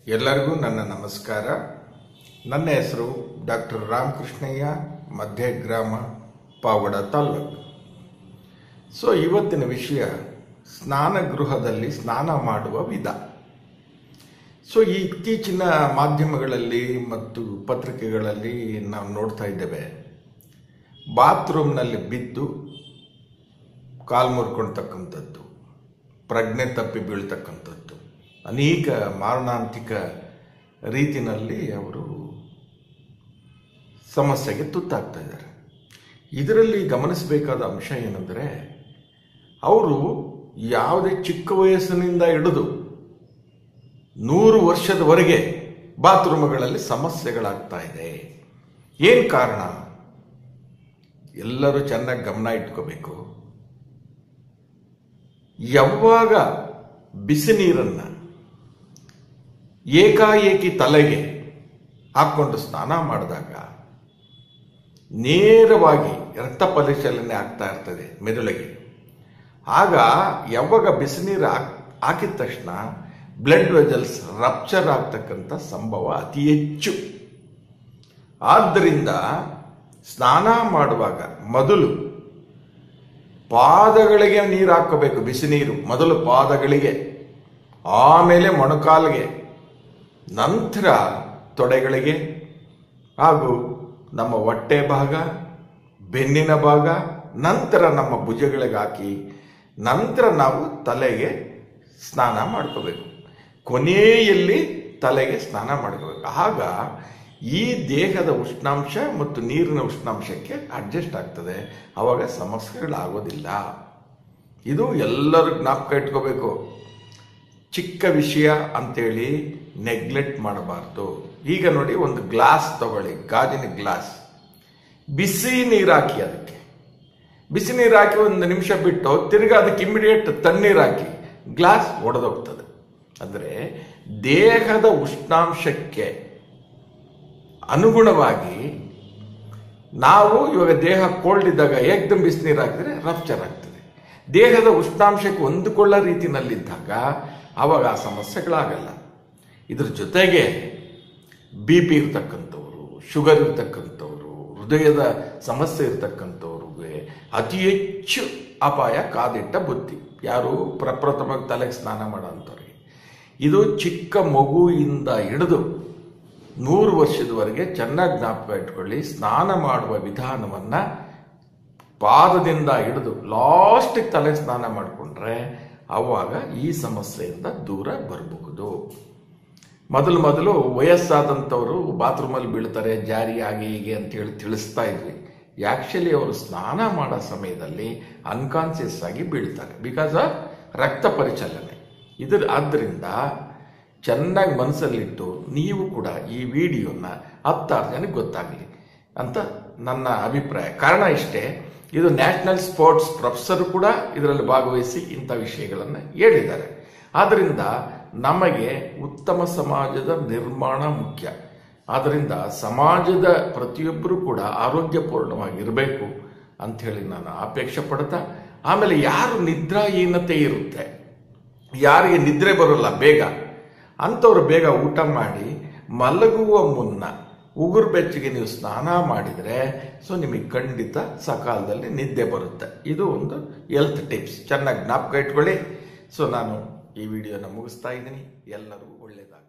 ಎಲ್ಲರಿಗೂ ನನ್ನ ನಮಸ್ಕಾರ ನನ್ನ ಹೆಸರು ಡಾಕ್ಟರ್ ರಾಮಕೃಷ್ಣಯ್ಯ ಮಧ್ಯ ಗ್ರಾಮ ಪಾವಗಡ ತಾಲ್ಲೂಕು ಸೊ ಇವತ್ತಿನ ವಿಷಯ ಸ್ನಾನಗೃಹದಲ್ಲಿ ಸ್ನಾನ ಮಾಡುವ ವಿಧ ಸೊ ಈ ಇತ್ತೀಚಿನ ಮಾಧ್ಯಮಗಳಲ್ಲಿ ಮತ್ತು ಪತ್ರಿಕೆಗಳಲ್ಲಿ ನಾವು ನೋಡ್ತಾ ಇದ್ದೇವೆ ಬಾತ್ರೂಮ್ನಲ್ಲಿ ಬಿದ್ದು ಕಾಲು ಮುರ್ಕೊಳ್ತಕ್ಕಂಥದ್ದು ಪ್ರಜ್ಞೆ ತಪ್ಪಿ ಬೀಳ್ತಕ್ಕಂಥದ್ದು ಅನೇಕ ಮಾರಣಾಂತಿಕ ರೀತಿನಲ್ಲಿ ಅವರು ಸಮಸ್ಯೆಗೆ ತುತ್ತಾಗ್ತಾ ಇದ್ದಾರೆ ಇದರಲ್ಲಿ ಗಮನಿಸಬೇಕಾದ ಅಂಶ ಏನಂದರೆ ಅವರು ಯಾವುದೇ ಚಿಕ್ಕ ವಯಸ್ಸಿನಿಂದ ಹಿಡಿದು ನೂರು ವರ್ಷದವರೆಗೆ ಬಾತ್ರೂಮ್ಗಳಲ್ಲಿ ಸಮಸ್ಯೆಗಳಾಗ್ತಾ ಇದೆ ಏನು ಕಾರಣ ಎಲ್ಲರೂ ಚೆನ್ನಾಗಿ ಗಮನ ಇಟ್ಕೋಬೇಕು ಯಾವಾಗ ಬಿಸಿ ನೀರನ್ನು ಏಕಾಏಕಿ ತಲೆಗೆ ಹಾಕ್ಕೊಂಡು ಸ್ನಾನ ಮಾಡಿದಾಗ ನೇರವಾಗಿ ರಕ್ತ ಪರಿಶೀಲನೆ ಆಗ್ತಾ ಇರ್ತದೆ ಮೆದುಳಿಗೆ ಆಗ ಯಾವಾಗ ಬಿಸಿನೀರು ಹಾಕ್ ಹಾಕಿದ ತಕ್ಷಣ ಬ್ಲಡ್ ವೆಜಲ್ಸ್ ರಪ್ಚರ್ ಆಗ್ತಕ್ಕಂಥ ಸಂಭವ ಅತಿ ಹೆಚ್ಚು ಆದ್ದರಿಂದ ಸ್ನಾನ ಮಾಡುವಾಗ ಮೊದಲು ಪಾದಗಳಿಗೆ ನೀರು ಹಾಕೋಬೇಕು ಬಿಸಿ ನೀರು ಮೊದಲು ಪಾದಗಳಿಗೆ ಆಮೇಲೆ ಮೊಣಕಾಲಿಗೆ ನಂತರ ತೊಡೆಗಳಿಗೆ ಹಾಗೂ ನಮ್ಮ ಹೊಟ್ಟೆ ಭಾಗ ಬೆನ್ನಿನ ಭಾಗ ನಂತರ ನಮ್ಮ ಭುಜಗಳಿಗೆ ಹಾಕಿ ನಂತರ ನಾವು ತಲೆಗೆ ಸ್ನಾನ ಮಾಡ್ಕೋಬೇಕು ಕೊನೆಯಲ್ಲಿ ತಲೆಗೆ ಸ್ನಾನ ಮಾಡ್ಕೋಬೇಕು ಆಗ ಈ ದೇಹದ ಉಷ್ಣಾಂಶ ಮತ್ತು ನೀರಿನ ಉಷ್ಣಾಂಶಕ್ಕೆ ಅಡ್ಜಸ್ಟ್ ಆಗ್ತದೆ ಆವಾಗ ಸಮಸ್ಯೆಗಳಾಗೋದಿಲ್ಲ ಇದು ಎಲ್ಲರೂ ಜ್ಞಾಪಕ ಇಟ್ಕೋಬೇಕು ಚಿಕ್ಕ ವಿಷಯ ಅಂತೇಳಿ ನೆಗ್ಲೆಕ್ಟ್ ಮಾಡಬಾರ್ದು ಈಗ ನೋಡಿ ಒಂದು ಗ್ಲಾಸ್ ತಗೊಳ್ಳಿ ಗಾಜಿನ ಗ್ಲಾಸ್ ಬಿಸಿ ನೀರು ಹಾಕಿ ಅದಕ್ಕೆ ಬಿಸಿ ನೀರು ಹಾಕಿ ಒಂದು ನಿಮಿಷ ಬಿಟ್ಟು ತಿರ್ಗಾ ಅದಕ್ಕೆ ಇಮಿಡಿಯೇಟ್ ತಣ್ಣೀರು ಹಾಕಿ ಗ್ಲಾಸ್ ಒಡೆದೋಗ್ತದೆ ಅಂದರೆ ದೇಹದ ಉಷ್ಣಾಂಶಕ್ಕೆ ಅನುಗುಣವಾಗಿ ನಾವು ಇವಾಗ ದೇಹ ಕೋಲ್ಡ್ ಇದ್ದಾಗ ಏಕ್ದಮ್ ಬಿಸಿನೀರು ಹಾಕಿದ್ರೆ ರಪ್ಚರ್ ಆಗ್ತದೆ ದೇಹದ ಉಷ್ಣಾಂಶಕ್ಕೆ ಹೊಂದಿಕೊಳ್ಳೋ ರೀತಿನಲ್ಲಿದ್ದಾಗ ಆವಾಗ ಆ ಸಮಸ್ಯೆಗಳಾಗಲ್ಲ ಇದ್ರ ಜೊತೆಗೆ ಬಿ ಪಿ ಇರ್ತಕ್ಕಂಥವ್ರು ಶುಗರ್ ಇರ್ತಕ್ಕಂಥವ್ರು ಹೃದಯದ ಸಮಸ್ಯೆ ಇರ್ತಕ್ಕಂಥವ್ರಿಗೆ ಅತಿ ಹೆಚ್ಚು ಅಪಾಯ ಕಾದಿಟ್ಟ ಬುದ್ಧಿ ಯಾರು ಪ್ರಪ್ರಥಮವಾಗಿ ತಲೆಗೆ ಸ್ನಾನ ಮಾಡೋಂಥವ್ರಿಗೆ ಇದು ಚಿಕ್ಕ ಮಗುವಿಂದ ಹಿಡಿದು ನೂರು ವರ್ಷದವರೆಗೆ ಚೆನ್ನಾಗಿ ಜ್ಞಾಪಕ ಇಟ್ಕೊಳ್ಳಿ ಸ್ನಾನ ಮಾಡುವ ವಿಧಾನವನ್ನು ಪಾದದಿಂದ ಹಿಡಿದು ಲಾಸ್ಟಿಗೆ ತಲೆ ಸ್ನಾನ ಮಾಡಿಕೊಂಡ್ರೆ ಆವಾಗ ಈ ಸಮಸ್ಯೆಯಿಂದ ದೂರ ಬರಬಹುದು ಮೊದಲು ಮೊದಲು ವಯಸ್ಸಾದಂಥವರು ಬಾತ್ರೂಮಲ್ಲಿ ಬೀಳ್ತಾರೆ ಜಾರಿ ಹಾಗೆ ಹೀಗೆ ಅಂತ ಹೇಳಿ ತಿಳಿಸ್ತಾ ಇದ್ವಿ ಆ್ಯಕ್ಚುಲಿ ಅವರು ಸ್ನಾನ ಮಾಡೋ ಸಮಯದಲ್ಲಿ ಅನ್ಕಾನ್ಸಿಯಸ್ ಆಗಿ ಬೀಳ್ತಾರೆ ಬಿಕಾಸ್ ಆಫ್ ರಕ್ತ ಪರಿಚಲನೆ ಇದ್ರ ಆದ್ದರಿಂದ ಚೆನ್ನಾಗಿ ಮನಸ್ಸಲ್ಲಿಟ್ಟು ನೀವು ಕೂಡ ಈ ವಿಡಿಯೋನ ಹತ್ತಾರು ಜನಕ್ಕೆ ಗೊತ್ತಾಗಲಿ ಅಂತ ನನ್ನ ಅಭಿಪ್ರಾಯ ಕಾರಣ ಇಷ್ಟೇ ಇದು ನ್ಯಾಷನಲ್ ಸ್ಪೋರ್ಟ್ಸ್ ಪ್ರೊಫೆಸರ್ ಕೂಡ ಇದರಲ್ಲಿ ಭಾಗವಹಿಸಿ ಇಂಥ ವಿಷಯಗಳನ್ನು ಹೇಳಿದ್ದಾರೆ ಆದ್ದರಿಂದ ನಮಗೆ ಉತ್ತಮ ಸಮಾಜದ ನಿರ್ಮಾಣ ಮುಖ್ಯ ಆದ್ದರಿಂದ ಸಮಾಜದ ಪ್ರತಿಯೊಬ್ಬರೂ ಕೂಡ ಆರೋಗ್ಯಪೂರ್ಣವಾಗಿರಬೇಕು ಅಂಥೇಳಿ ನಾನು ಅಪೇಕ್ಷೆ ಪಡ್ತಾ ಆಮೇಲೆ ಯಾರು ನಿದ್ರಾಹೀನತೆ ಇರುತ್ತೆ ಯಾರಿಗೆ ನಿದ್ರೆ ಬರೋಲ್ಲ ಬೇಗ ಅಂಥವ್ರು ಬೇಗ ಊಟ ಮಾಡಿ ಮಲಗುವ ಮುನ್ನ ಉಗುರು ಬೆಚ್ಚಗೆ ನೀವು ಸ್ನಾನ ಮಾಡಿದರೆ ಸೊ ನಿಮಗೆ ಖಂಡಿತ ಸಕಾಲದಲ್ಲಿ ನಿದ್ದೆ ಬರುತ್ತೆ ಇದು ಒಂದು ಹೆಲ್ತ್ ಟಿಪ್ಸ್ ಚೆನ್ನಾಗಿ ಜ್ಞಾಪಕ ಇಟ್ಕೊಳ್ಳಿ ಸೊ ನಾನು ಈ ವಿಡಿಯೋನ ಮುಗಿಸ್ತಾ ಇದ್ದೀನಿ ಎಲ್ಲರೂ ಒಳ್ಳೆಯದಾಗ